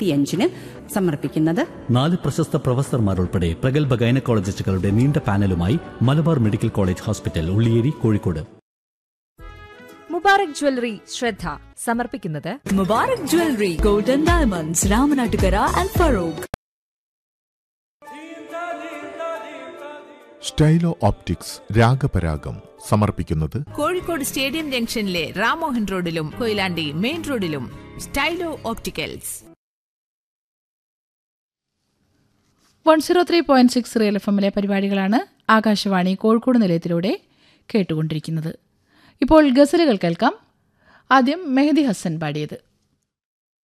ഇരുപത്തിയഞ്ചിന് സമർപ്പിക്കുന്നത് നാല് പ്രശസ്ത പ്രൊഫസർമാർ ഉൾപ്പെടെ പ്രഗത്ഭ ഗൈനക്കോളജിസ്റ്റുകളുടെ നീണ്ട പാനലുമായി Malabar medical college hospital Ulliyeri Kozhikode Mubarak jewellery ശ്രദ്ധ സമർപ്പിക്കുന്നത് Mubarak Jewelry, Golden Diamonds, Ramanattukara and Farouk. Stylo optics Ragaparagam സമർപ്പിക്കുന്നത് കോഴിക്കോട് സ്റ്റേഡിയം ജംഗ്ഷനിലെ റാമോഹൻ റോഡിലും കൊയിലാണ്ടി മെയിൻ റോഡിലും stylo opticals one zero three point six real F എമ്മിലെ പരിപാടികളാണ് ആകാശവാണി കോഴിക്കോട് നിലയത്തിലൂടെ കേട്ടുകൊണ്ടിരിക്കുന്നത് ഇപ്പോൾ ഗസലുകൾ കേൾക്കാം ആദ്യം മെഹദി ഹസൻ പാടിയത്